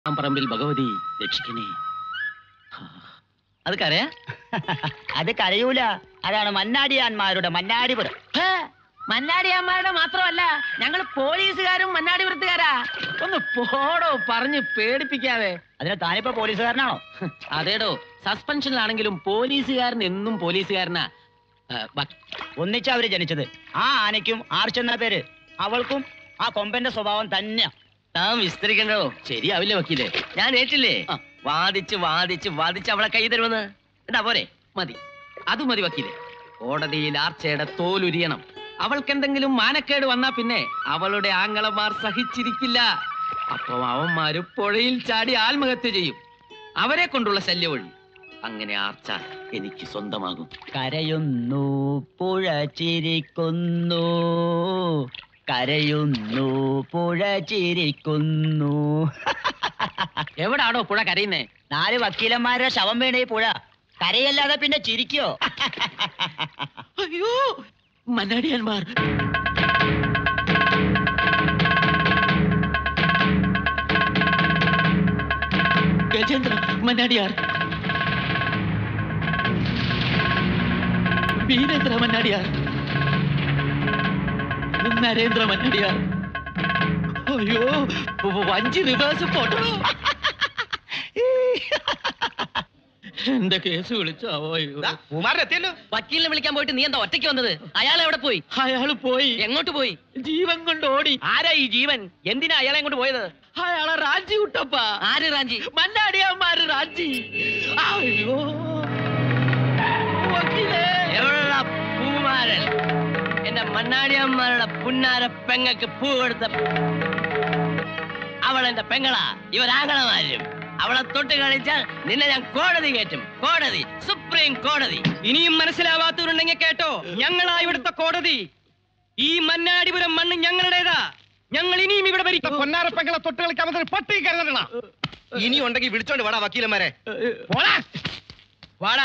പറമ്പിൽ ഭഗവതി രക്ഷിക്കണേ അത് കരയാ അത് കരയൂല അതാണ് മന്നാടിയാന്മാരുടെ മന്നാടിപുരം മന്നാടിയമ്മയുടെ മാത്രമല്ല ഞങ്ങൾ പോലീസുകാരും മന്നാടിപുരത്തുകാരാ ഒന്ന് പോടോ പറഞ്ഞ് പേടിപ്പിക്കാതെ അതിന് താനിപ്പോ പോലീസുകാരനാണോ അതേടോ സസ്പെൻഷനിലാണെങ്കിലും പോലീസുകാരൻ എന്നും പോലീസുകാരനാ ആ, ബ- ഒന്നിച്ചാ അവര് ജനിച്ചത് ആ ആനയ്ക്കും ആർച്ചെന്ന പേര് അവൾക്കും ആ കൊമ്പന്റെ സ്വഭാവം തന്നെയാ താൻ വിസ്തരിക്കണ്ടോ ശരിയാവില്ലേ വക്കീലേ ഞാൻ ഏറ്റില്ലേ ആ. വാദിച്ച് വാദിച്ച് വാദിച്ച് അവളെ കൈ തരുമെന്ന് എന്താ പോരെ മതി അത് മതി വക്കീലേ കോടതിയിൽ ആർച്ചയുടെ തോലുരിയണം അവൾക്കെന്തെങ്കിലും മാനക്കേട് വന്നാ പിന്നെ അവളുടെ ആങ്ങളമാർ സഹിച്ചിരിക്കില്ല അപ്പൊ അവന്മാര് പുഴയിൽ ചാടി ആത്മഹത്യ ചെയ്യും അവരെ കൊണ്ടുള്ള ശല്യം ഒഴി അങ്ങനെ ആർച്ച എനിക്ക് സ്വന്തമാകും കരയുന്നു പുഴ ചിരിക്കുന്നു കരയുന്നു പുഴ ചിരിക്കുന്നു എവിടാണോ പുഴ കരയുന്നേ നാല് വക്കീലന്മാരുടെ ശവം വീണ ഈ പുഴ കരയല്ലാതെ പിന്നെ ചിരിക്കോ അയ്യോ മന്നാടിയന്മാർ ഗജേന്ദ്ര മന്നാടിയാർ വീരേന്ദ്ര മന്നാടിയാർ നരേന്ദ്ര മന്നാടിയാർ അയ്യോ വഞ്ചി റിവേഴ്സ് ഫോട്ടോ എന്റെ കേസ് വിളിച്ചാവോ അയ്യോ കുമാരനെത്തിയല്ലോ വക്കീലിനെ വിളിക്കാൻ പോയിട്ട് നീ എന്താ ഒറ്റയ്ക്ക് വന്നത് അയാൾ എവിടെ പോയി അയാള് പോയി എങ്ങോട്ട് പോയി ജീവൻ കൊണ്ട് ഓടി ആരാ ഈ ജീവൻ എന്തിനാ അയാളെ കൊണ്ട് പോയത് അയാളെ റാഞ്ചി വിട്ടപ്പ ആര് റാഞ്ചി മണ്ണാടിയന്മാര് റാഞ്ചി അയ്യോ വക്കീലേ. എവിടെയുള്ള പൂമാരൻ എന്റെ മണ്ണാടിയന്മാരുടെ പുന്നാര പെങ്ങക്ക് പൂ കൊടുത്ത അവൾ എന്റെ പെങ്ങളാ ഇവരാങ്ങളമാരും അവളെ തൊട്ട് കളിച്ചാൽ നിന്നെ ഞാൻ കോടതി കയറ്റും കോടതി സുപ്രീം കോടതി ഇനിയും മനസ്സിലാവാത്തവരുണ്ടെങ്കിൽ കേട്ടോ ഞങ്ങളാ ഇവിടുത്തെ കോടതി ഈ മന്നാടിപുരം മണ്ണ് ഞങ്ങളുടേതാ ഞങ്ങൾ ഇനിയും ഇവിടെ ഭരിക്കും പൊന്നാരപ്പെങ്ങളെ തൊട്ട് കളിക്കാൻ പട്ടി കരുതണ ഇനി ഉണ്ടെങ്കിൽ വിളിച്ചോണ്ട് വാടാ വക്കീലന്മാരെ വാടാ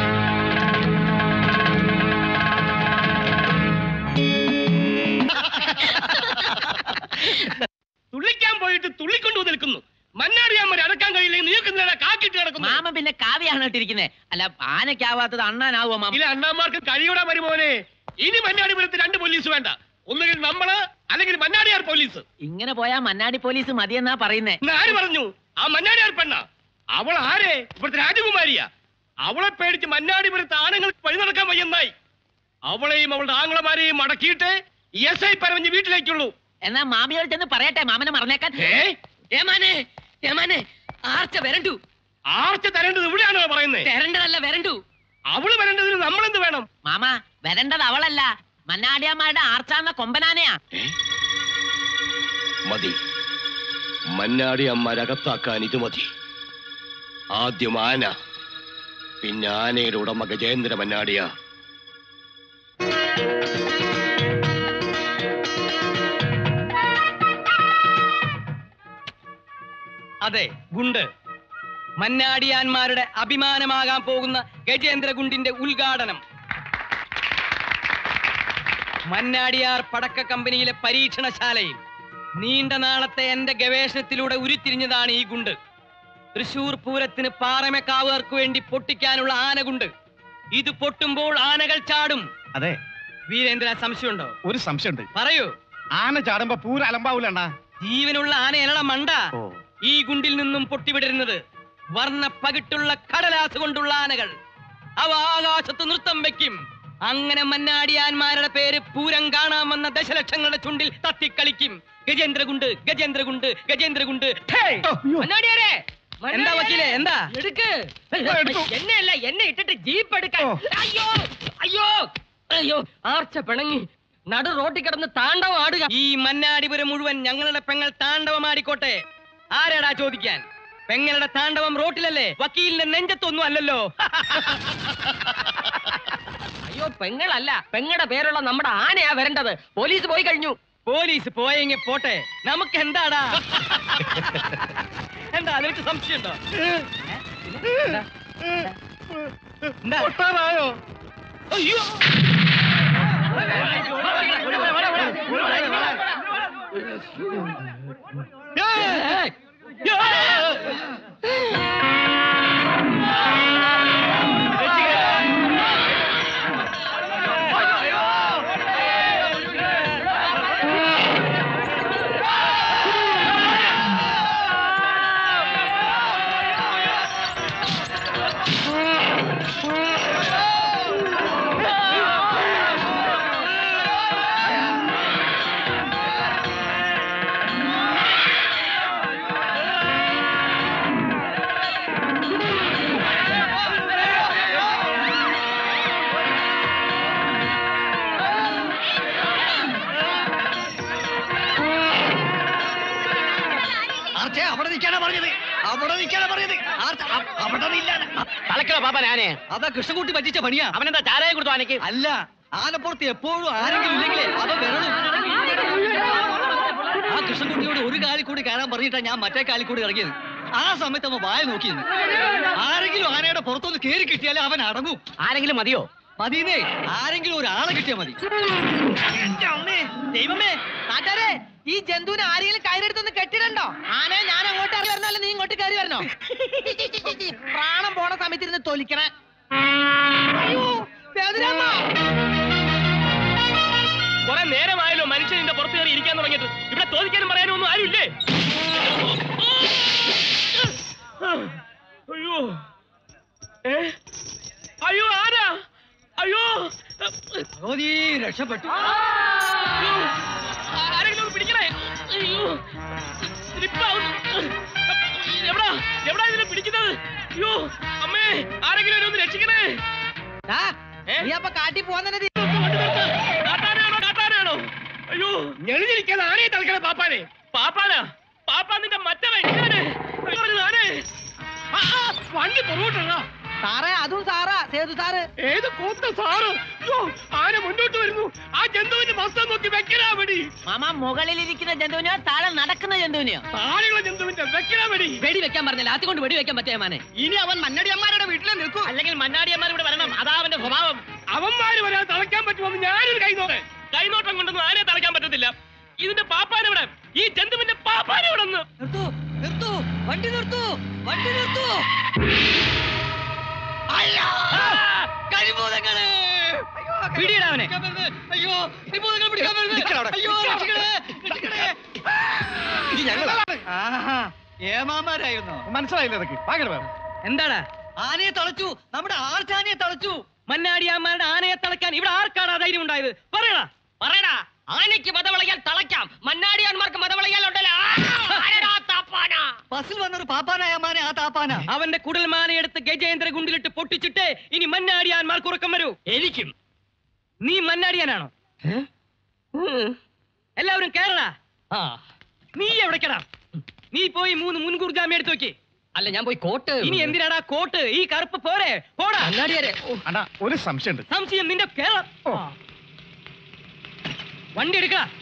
തുള്ളിക്കാൻ പോയിട്ട് തുള്ളിക്കൊണ്ടു നിൽക്കുന്നു മന്നാടിയാമ്മരെ അടക്കാൻ കഴിയില്ലെങ്കിൽ നീക്കുന്ന കാക്കിട്ട് കിടക്കുന്നു മാമ പിന്നെ കാവ്യാണ് ഇട്ടിരിക്കുന്നേ അല്ല ആനയ്ക്കാവാത്തത് അണ്ണാനാവോ മാമ ഇല്ല അണ്ണാമാർക്ക് കഴിയൂടാ മരുമോനെ ഇനി മന്നാടിപുരത്ത് രണ്ട് പോലീസ് വേണ്ട ഒന്നുകിൽ നമ്മള് അല്ലെങ്കിൽ മന്നാടിയാർ പോലീസ് ഇങ്ങനെ പോയാ മന്നാടി പോലീസ് മതിയെന്നാ പറയുന്നേ ഇന്ന് ആര് പറഞ്ഞു ആ മന്നാടിയാർ പെണ്ണ അവൾ ആരെ ഇവിടുത്തെ രാജകുമാരിയാ അവളെ പേടിച്ച് മന്നാടിപുരത്ത് ആണുങ്ങൾക്ക് വഴി നടക്കാൻ വയ്യെന്നായി അവളെയും അവളുടെ ആങ്ങളമാരെയും അടക്കിയിട്ട് എസ് ഐ പരവഞ്ഞ് വീട്ടിലേക്കുള്ളൂ എന്നാ മാമിയോട് ചെന്ന് പറയട്ടെ മാമനെ മറന്നേക്കാൻ ഏ ഏമാനെ ഏമാനെ ആർച്ച വരണ്ടു ആർച്ച തരേണ്ടത് ഇവിടെയാണോ പറയുന്നത് തരണ്ടതല്ല വരണ്ടു അവള് വരേണ്ടതിന് നമ്മളെന്ത് വേണം മാമ വരേണ്ടത് അവളല്ല മന്നാടിയന്മാരുടെ ആർച്ചാന്ന കൊമ്പനാനയാ മതി മന്നാടി അമ്മരകത്താക്കാൻ ഇത് മതി ആദ്യം ആന പിന്നെ ആനയുടെ ഉടമ ഗജേന്ദ്ര മന്നാടിയ അതെ ഗുണ്ട് മന്നാടിയാന്മാരുടെ അഭിമാനമാകാൻ പോകുന്ന ഗജേന്ദ്ര ഗുണ്ടിന്റെ ഉദ്ഘാടനം മന്നാടിയാർ പടക്ക കമ്പനിയിലെ പരീക്ഷണശാലയിൽ നീണ്ട നാളത്തെ എന്റെ ഗവേഷണത്തിലൂടെ ഉരുത്തിരിഞ്ഞതാണ് ഈ ഗുണ്ട് തൃശൂർ പൂരത്തിന് പാറമക്കാവുകാർക്ക് വേണ്ടി പൊട്ടിക്കാനുള്ള ആനഗുണ്ട് ഇത് പൊട്ടുമ്പോൾ ആനകൾ ചാടും അതെ വീരേന്ദ്ര സംശയമുണ്ടോ ഒരു സംശയമുണ്ട് പറയൂ ആന ചാടുമ്പോ പൂര അലമ്പാവൂലണ്ണ ജീവനുള്ള ആനയലട മണ്ട ഓ ഈ ഗുണ്ടിൽ നിന്നും പൊട്ടിവിടരുന്നത് വർണ്ണ പകിട്ടുള്ള കടലാസ് കൊണ്ടുള്ള ആനകൾ അവ ആകാശത്ത് നൃത്തം വെക്കും അങ്ങനെ മന്നാടിയാന്മാരുടെ പേര് പൂരം കാണാൻ വന്ന ദശലക്ഷങ്ങളുടെ ചുണ്ടിൽ തത്തിക്കളിക്കും ഗജേന്ദ്രഗുണ്ട് ഗജേന്ദ്രഗുണ്ട് ഗജേന്ദ്രഗുണ്ട് ഹേയ്! മന്നാടിയാരെ എന്താ വക്കീലേ എന്താ എടുക്ക് എടുക്കൂ. എന്നെയല്ല എന്നെ ഇട്ടിട്ട് ജീപ്പ് എടുക്കാൻ ഓ. അയ്യോ അയ്യോ അയ്യോ ആർച്ച പിണങ്ങി നടു റോട്ടിൽ കിടന്ന് താണ്ഡവം ആടുക ഈ മന്നാടിപുരം മുഴുവൻ ഞങ്ങളുടെ പെങ്ങൾ താണ്ഡവമാടിക്കോട്ടെ ആരാടാ ചോദിക്കാൻ പെങ്ങളുടെ താണ്ഡവം റോട്ടിലല്ലേ വക്കീലിന്റെ നെഞ്ചത്തൊന്നും അല്ലല്ലോ അയ്യോ പെങ്ങളല്ല പെങ്ങളുടെ പേരുള്ള നമ്മുടെ ആനയാ വരേണ്ടത് പോലീസ് പോയി കഴിഞ്ഞു പോലീസ് പോയെങ്കിൽ പോട്ടെ നമുക്ക് എന്താടാ എന്താ നിനക്ക് സംശയമുണ്ടോ ഏ? എന്താ? എന്താ? പൊട്ടാറായോ അയ്യോ ഏയ്! അവിടെ നിൽക്കാനാ പറയുന്നത് ആർച്ച- അ- അവിടെ നില്ലാൻ തലക്കല പാപ്പ ഞാനേ അതാ കൃഷ്ണൻകുട്ടി പറ്റിച്ച പണിയാ അവനെന്താ ചാരായം കൊടുത്തു ആനയ്ക്ക് അല്ല ആനപ്പുറത്ത് എപ്പോഴും ആരെങ്കിലും ഇല്ലെങ്കിലേ അവ വരണം ആ കൃഷ്ണൻകുട്ടിയോട് ഒരു കാലിൽ കൂടി കയറാൻ പറഞ്ഞിട്ടാ ഞാൻ മറ്റേ കാലിൽ കൂടി ഇറങ്ങിയത് ആ സമയത്ത് അവൻ വായ നോക്കിയിരുന്നു ആരെങ്കിലും ആനയുടെ പുറത്തൊന്ന് കേറി കിട്ടിയാലേ അവൻ അടങ്ങും ആരെങ്കിലും മതിയോ മതിയെന്നേ ആരെങ്കിലും ഒരാളെ കിട്ടിയാ മതി എന്റെ അമ്മേ ദൈവമേ നാട്ടാരെ ഈ ജന്തുവിനെ ആരെങ്കിലും കയറെടുത്തൊന്ന് കെട്ടിടണ്ടോ ആനെ ഞാൻ അങ്ങോട്ട് ഇറങ്ങി വരുന്നാലും നീ ഇങ്ങോട്ട് കയറി വരണോ പ്രാണം പോണ സമയത്ത് ഇരുന്ന് തൊലിക്കണേ അയ്യോ വേദനമ്മ കുറെ നേരമായല്ലോ മനുഷ്യൻ ഇതിന്റെ പുറത്ത് കയറി ഇരിക്കാൻ തുടങ്ങിയിട്ട് ഇവിടെ തോന്നിക്കാനും പറയാനും ഒന്നും ആരുമില്ലേ അയ്യോ ഏ അയ്യോ ആരാ അയ്യോ ഭഗവതി രക്ഷപ്പെട്ടു അയ്യോ. ആരെങ്കിലും ഒന്ന് പിടിക്കണേ അയ്യോ സ്ലിപ്പാവുന്നു എവിടാ എവിടാ ഇതിനെ പിടിക്കുന്നത് അയ്യോ അമ്മേ ആരെങ്കിലും എന്നെ ഒന്ന് രക്ഷിക്കണേ ഏ? നീ അപ്പൊ കാട്ടി പോവാൻ തന്നെ തീ- കാട്ടാനാണോ കാട്ടാനാണോ അയ്യോ ഞെളിഞ്ഞിരിക്കാതെ ആനയെ തളക്കണ പാപ്പാനെ പാപ്പാനാ പാപ്പാ നിന്റെ മറ്റവൻ ഇവനെ. അയ്യോ, പറഞ്ഞത് ആനേ. ആ, ആ, വണ്ടി പുറകോട്ടാ സാറേ അതും സാറാ സേതു സാറ് ഏത് കൂത്ത സാറ് അയ്യോ ആന മുന്നോട്ട് വരുന്നു ആ ജന്തുവിന്റെ മസ്തം നോക്കി വെക്കലാ വെടി മാമ മുകളിലിരിക്കുന്ന ജന്തുവിനെയോ താഴെ നടക്കുന്ന ജന്തുവിനെയോ താഴെയുള്ള ജന്തുവിന്റെ വെക്കലാ വെടി വെടി വെക്കാൻ പറഞ്ഞില്ല ആത്തി കൊണ്ട് വെടി വെക്കാൻ പറ്റിയ മാനെ ഇനി അവൻ മന്നടിയന്മാരുടെ വീട്ടിലെ നിൽക്കൂ അല്ലെങ്കിൽ മന്നാടിയന്മാർ ഇവിടെ വരണം അതാ അവന്റെ സ്വഭാവം അവന്മാര് വരാൻ തളയ്ക്കാൻ പറ്റുമെന്ന് ഞാനൊരു കൈനോട്ടെ കൈനോട്ടം കൊണ്ടൊന്നും ആനയെ തളയ്ക്കാൻ പറ്റത്തില്ല ഇതിന്റെ പാപ്പാൻ ഇവിടെ ഈ ജന്തുവിന്റെ പാപ്പാൻ ഇവിടെ ഒന്ന് നിർത്തൂ നിർത്തൂ വണ്ടി നിർത്തൂ വണ്ടി നിർത്തൂ കരിഭൂതങ്ങള് പിടിയിടാ അവനെ. അയ്യോ കരിഭൂതങ്ങൾ പിടിക്കാൻ വരുന്നത് അയ്യോ രക്ഷിക്കണേ രക്ഷിക്കണേ ഇത് ഞങ്ങളാ ആഹാ ഏമാമാരായിരുന്നു മനസ്സിലായില്ല ഇതൊക്കെ ഭയങ്കര വേണം എന്താടാ ആനയെ തളച്ചു നമ്മുടെ ആർച്ചാനയെ തളച്ചു മന്നാടിയാന്മാരുടെ ആനയെ തളയ്ക്കാൻ ഇവിടെ ആർക്കാടാ ധൈര്യം ഉണ്ടായത് പറയടാ പറയടാ ആനയ്ക്ക് മതവളയാൽ തളയ്ക്കാം മന്നാടിയാന്മാർക്ക് മതവളയാൽ ഉണ്ടല്ലോ ബസ്സിൽ വന്നൊരു പാപ്പാനായ മാനെ ആ താപ്പാന അവന്റെ കുടൽമാലയെടുത്ത് ഗജേന്ദ്ര ഗുണ്ടിലിട്ട് പൊട്ടിച്ചിട്ട് ഇനി മന്നാടിയാന്മാർക്ക് ഉറക്കം വരൂ എനിക്കും നീ മന്നാടിയാനാണോ എല്ലാവരും കേരള നീ എവിടേക്കടാ നീ പോയി മൂന്ന് മുൻകൂർ ജാമ്യം എടുത്തു നോക്കി അല്ല ഞാൻ പോയി കോട്ട് ഇനി എന്തിനാടാ കോട്ട് ഈ കറുപ്പ് പോരെ പോടാ അണ്ണാ ഒരു സംശയമുണ്ട് സംശയം നിന്റെ കേരളം ഓ. വണ്ടി എടുക്ക